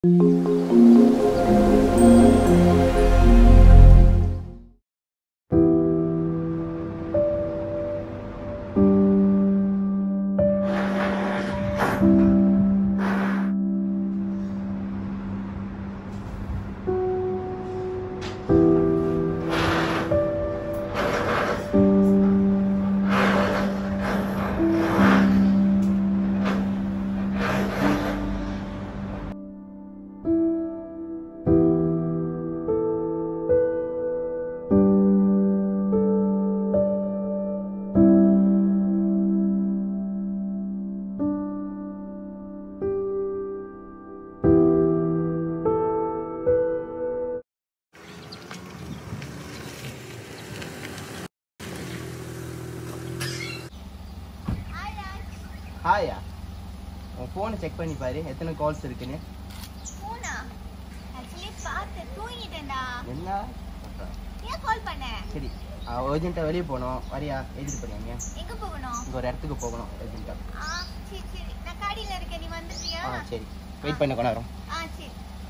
ஹாயா உன் ஃபோனை செக் பண்ணி பாரு எத்தனை கால்ஸ் இருக்குன்னு போனா ஆக்சுவலி பார்த்து தூங்கிட்டேன்டா என்ன ஏன் கால் பண்ண சரி அர்ஜென்ட்டாக வெளியே போகணும் வரியா எழுதிட்டு போறீங்க எங்க போகணும் இங்கே ஒரு இடத்துக்கு போகணும் அர்ஜென்ட்டாக ஆ சரி சரி நான் காடியில இருக்கேன் நீ வந்துடுறியா ஆ சரி வெயிட் பண்ண கொண்டாடுறோம் ஆ சரி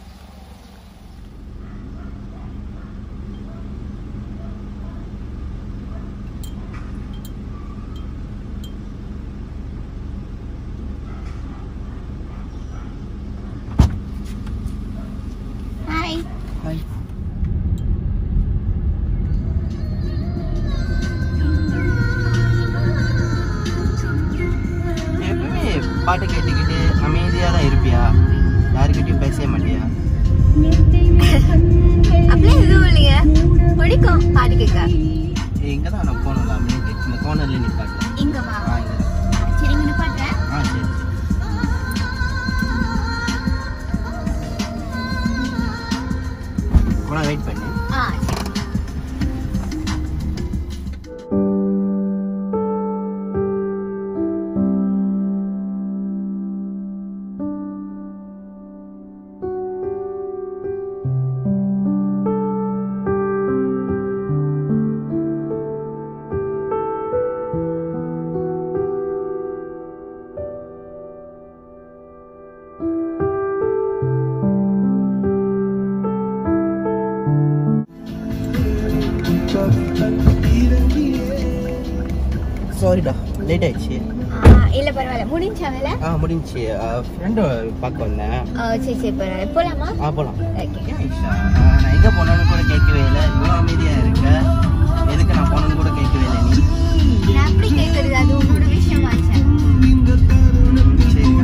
ஹாய் ஹாய் எப்பவுமே பாட்டு கேட்டுக்கிட்டு அமைதியாக தான் இருப்பியா யாருக்கிட்டையும் பேசவே மாட்டியா அப்படியே எதுவும் இல்லையே பிடிக்கும் பாட்டு கேட்க இங்கே தான் நான் போகணும்ல அமைதி இந்த கோனர்லேயே நிற்பாட்டில் இங்கம்மா ஆ இங்கே தான் சரி இங்க நிப்பாட்டுறேன் ஆ சரி சரி கூட வெயிட் பண்ணு ஆ சரி சாரிடா லேட் ஆயிடுச்சு ஆ, இல்ல பரவாயில்ல முடிஞ்சா வேலை ஆ முடிஞ்சுச்சு ஃப்ரெண்டு பார்க்க வந்தேன் ஆ, சரி சரி பரவாயில்ல போலாமா ஆ போகலாம் ஓகே ஐஷா, ஆ, நான் எங்கே போனேன்னு கூட கேட்கவே இல்லை இவ்வளோ அமைதியாக இருக்க எதுக்கு நான் போனேன்னு கூட கேட்கவே இல்லை நீ நான் எப்படி கேட்கறது அது உங்களோட விஷயமாச்சு சரிக்கா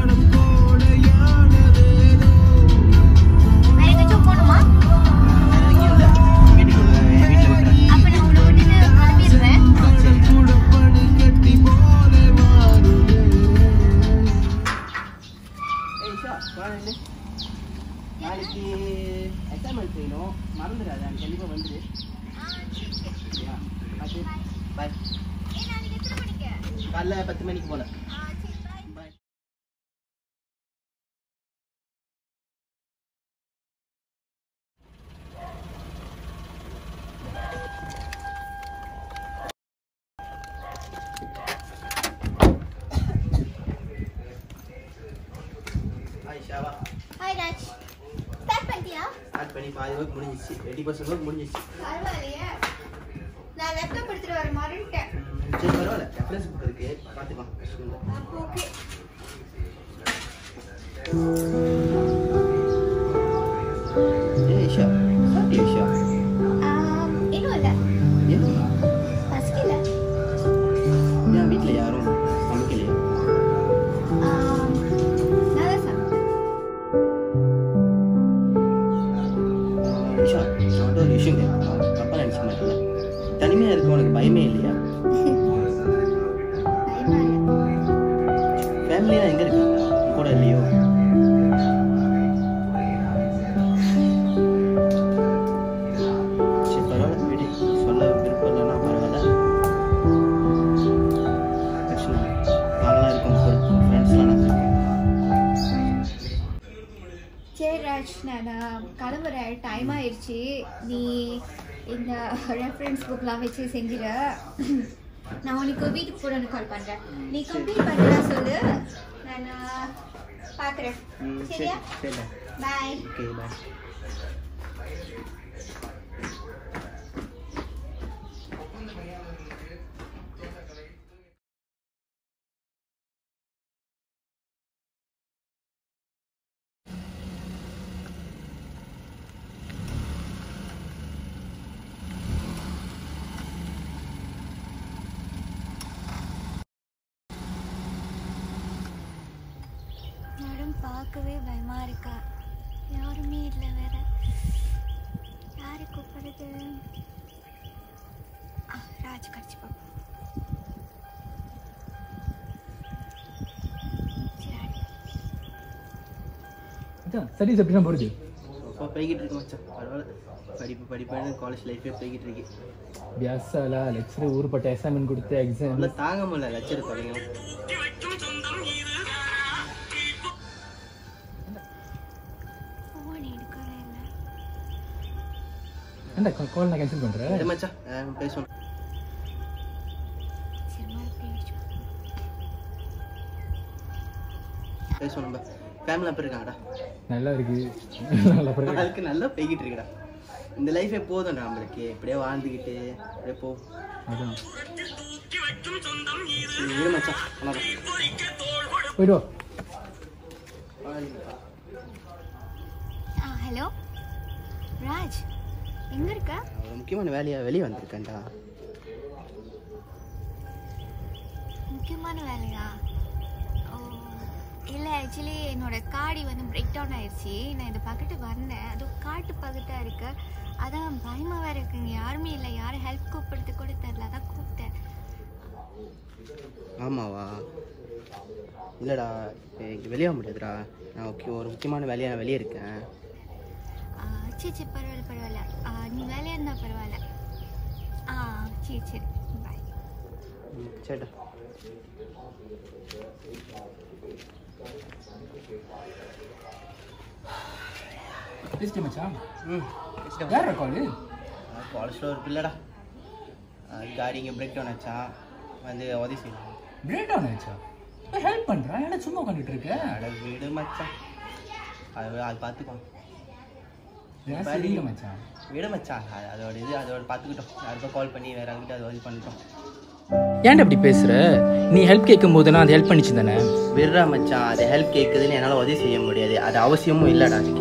வேற எங்கேயாச்சும் போகணுமா வேற எங்கேயும் இல்லை வீட்டுக்கு வீட்டில் விட்டுறேன் அப்ப நான் உங்களை விட்டுட்டு கிளம்பிடுறேன் ஆ சரி ஏய் இஷா, வா நில்லு. நாளைக்கு அசைன்மெண்ட் செய்யணும் மறந்துடாத கண்டிப்பாக வந்துடு சரியா அது பாய் ஏய், நாளைக்கு எத்தனை மணிக்கு காலைல பத்து மணிக்கு போல ஆ, சரி bye. பாய் ஆயிஷாவா ஹாய் ராஜ் ஸ்டார்ட் பண்ணிட்டியா ஸ்டார்ட் பண்ணி பாதி ஒர்க் முடிஞ்சிச்சு எயிட்டி பர்சன்ட் ஒர்க் முடிஞ்சிச்சு பரவாயில்லையே நான் லேப்டாப் எடுத்துட்டு வர மறந்துட்டேன் ம், சரி பரவாயில்ல ரெஃபரன்ஸ் புக் இருக்கு பார்த்துக்கலாம் கஷ்டம் இல்லை ஓகே ஏய் இஷா சாப்பிட்டியா இஷா இன்னும் இல்லை ஏன் பசிக்கல என் வீட்டில் யாரும் சமைக்கலையா நல்லா சாப்பிட்டேன் இஷா நான் ஒரு விஷயம் கேட்கணும் தப்பாக நினச்ச மாட்டேன் தனிமையாக இருக்க உனக்கு பயமே இல்லையா பயமா இல்லை ஃபேமிலியாக எங்கே இருக்காங்க உன் கூட இல்லையோ சரி பரவாயில்ல விடு சொல்ல விருப்பம் இல்லைன்னா பரவாயில்ல பிரச்சனை இல்லை. நாங்களாம் இருக்கோம் கூட ஃப்ரெண்ட்ஸ்லாம் நாங்கள் இருக்கோம் சரி ராஜ் நான் கிளம்புறேன் டைம் ஆயிடுச்சு நீ இந்த ரெஃபரன்ஸ் புக்லாம் வச்சு செஞ்சிட நான் உனக்கு வீட்டுக்கு போடணும்னு கால் பண்ணுறேன் நீ கம்ப்ளீட் பண்ணுறா சொல்லு நான் பார்க்குறேன் ம், சரி சரியா சரிடா பாய் ஓகே பாய் யாரும் பார்க்கவே பயமா இருக்கா யாருமே இல்லை வேற யாரு கூப்பிடுறது ஆ, ராஜ் கடிச்சு பாப்போம் சரி மச்சான் ஸ்டடீஸ் எப்படிலாம் போகுது அப்பா போய்கிட்டு இருக்கு மச்சான் பரவாயில்ல படிப்பு படிப்புன்னு காலேஜ் லைஃபே போய்கிட்டு இருக்கு பியாசாலா லெக்சர் ஊருப்பட்ட அசைன்மெண்ட் கொடுத்து எக்ஸாம் அவ்வளோ தாங்க முடியல லட்சம் தொலைங்க ஃபோன் எடுக்கவே இல்லை ஏன்டா கால் நான் கேன்சல் பண்ணுறேன் சரி மச்சான் அஹ் பேசுவோம் சரி மறுபடியும் அடிச்சு பேசுவோம் நம்ம ஃபேமிலி அப்போ இருக்காங்கடா நல்லா இருக்கு நல்லா பிறகு அதுக்கு நல்லா போய்கிட்டு இருக்குடா இந்த லைஃபே போதும் நம்மளுக்கு இப்படியே வாழ்ந்துக்கிட்டு அப்படியே போ அதான் சரி, இரு மச்சான் வணக்கம். போயிட்டு வா ஆ ஹலோ ராஜ் எங்க இருக்க ஒரு முக்கியமான வேலையா வெளியே வந்திருக்கேன்டா முக்கியமான வேலையா ஓ இல்லை ஆக்சுவலி என்னோட காடி வந்து பிரேக் டவுன் ஆயிடுச்சு நான் இதை பார்த்துட்டு வந்தேன் அதுவும் காட்டு பக்கத்தாக இருக்கு அதான் பயமாக வேற இருக்குங்க யாருமே இல்லை யாரும் ஹெல்ப் கூப்பிடுறது கூட தெரில அதான் கூப்பிட்டேன் ஆமாவா இல்லைடா இப்போ இங்கே வெளியே வர முடியாதுடா நான் ஓகே ஒரு முக்கியமான வேலையாக நான் வெளியே இருக்கேன் ஆ, சரி சரி பரவாயில்ல பரவாயில்ல ஆ, நீ வேலையாக இருந்தால் பரவாயில்ல ஆ சரி சரி பாய் ம், சரிடா பேசிட்டே மச்சான் ம் யார் கால் காலேஜில் ஒரு பிள்ளைடா அது காடி இங்கே பிரேக் டவுன் ஆச்சான் வந்து உதவி செய்யணும் பிரேக் டவுன் ஆயிடுச்சா ஹெல்ப் பண்ணுறேன் என்ன சும்மா உட்காந்துட்டு இருக்க அட வீடு மச்சான் அது அது பார்த்துக்கோ ஏன் சரியில்லை மச்சான் விட மச்சான் அது அதோட இது அதோட பார்த்துக்கிட்டோம் யாருக்கும் கால் பண்ணி வேற யாருக்கிட்ட அது உதவி பண்ணிட்டோம் ஏன்டா அப்படி பேசுற நீ ஹெல்ப் கேட்கும் போது நான் அது ஹெல்ப் பண்ணிச்சு தானே விடுறா மச்சான் அது ஹெல்ப் கேட்குதுன்னு என்னால் உதவி செய்ய முடியாது அது அவசியமும் இல்லைடா அதுக்கு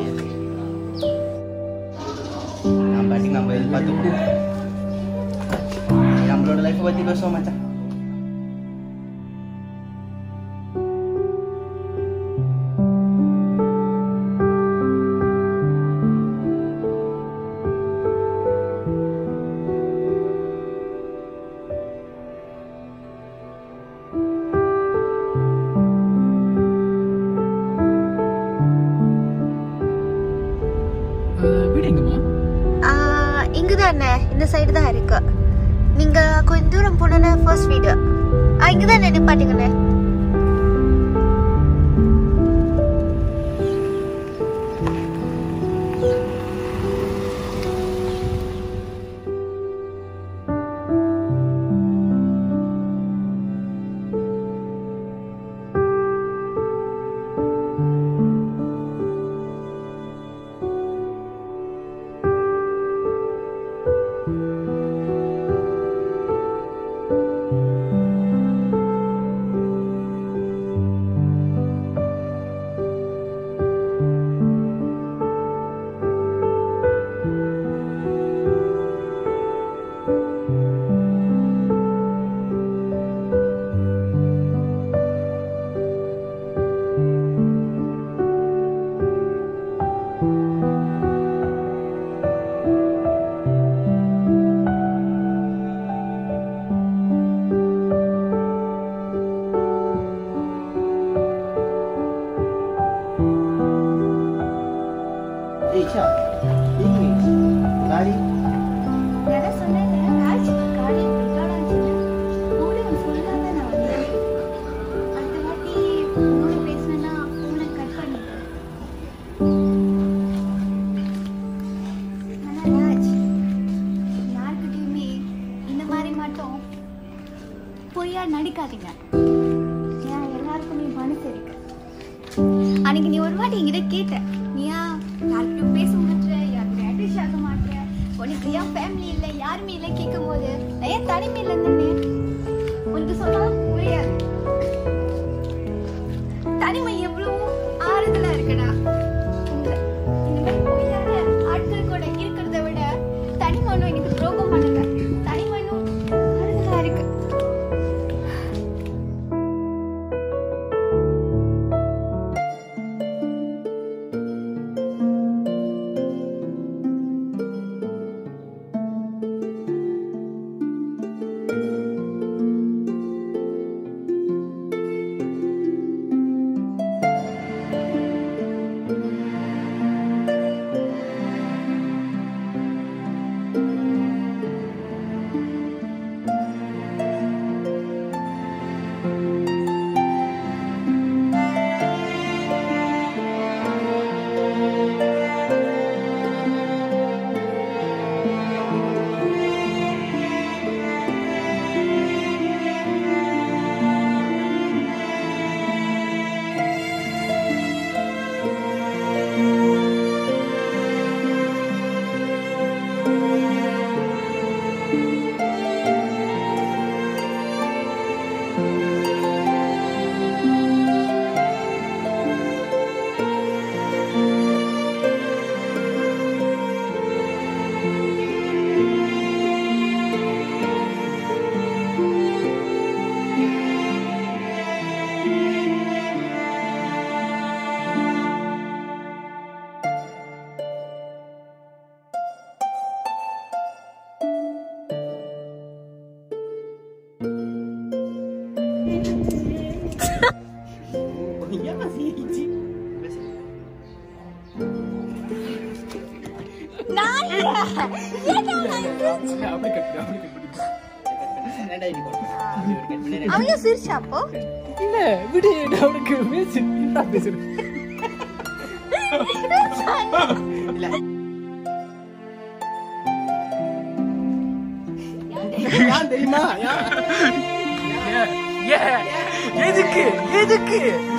நம்ம பாட்டுக்கு நம்ம இது பார்த்துக்கணும் நம்மளோட லைஃப்பை பற்றி பேசுவோம் மச்சான் வீடு எங்கம்மா இங்கே தானே இந்த சைடு தான் இருக்கு நீங்கள் கொஞ்சம் தூரம் போனோன்னே ஃபர்ஸ்ட் வீடு ஆ இங்கே தானே நிப்பாட்டுங்கண்ணே ஏய் இஷா ஏய் காடி நான் சொன்னேன் ராஜ் காடி பிரேக்டவுன் ஆச்சுன்னு ஃபோனை சொல்லாம நான் வந்தேன் அடுத்த வாட்டி ஃபோனை பேசினேன்னா ஃபோனை கட் பண்ணிட்டேன் ஆனா ராஜ் யார்கிட்டயுமே இந்த மாதிரி மட்டும் பொய்யா நடிக்காதீங்க ஏன் எல்லாருக்குமே மனசு இருக்கு அன்னைக்கு நீ ஒரு வாட்டி என்கிட்ட கேட்ட நீ ஏன் தனிமையில இருந்து உனக்கு சொன்னா புரியாது தனிமை எவ்வளவு ஆறுதலா இருக்குடா இந்த இந்த மாதிரி பொய்யான ஆட்கள் கூட இருக்கிறத விட தனிமனும் எனக்கு துரோகம் பண்ணுங்க தனிமனும் ஆறுதலா இருக்கு ஏன் சிரிச்சு பேசு. நான் இல்ல. ஏன்டா நான் சிரிச்சேன்? அப்படி கட்டு அப்படி கட்டு என்னடா இப்படி போட்ட? இப்படி ஒரு cut பண்ணி ரெண்டு- அவளும் சிரிச்சா அப்போ இல்ல விடு நான் உனக்கு பேசு என்ன பேசுறேன் இல்ல. ஏன் தெரியுமா ஏன்? ஏ எதுக்கு எதுக்கு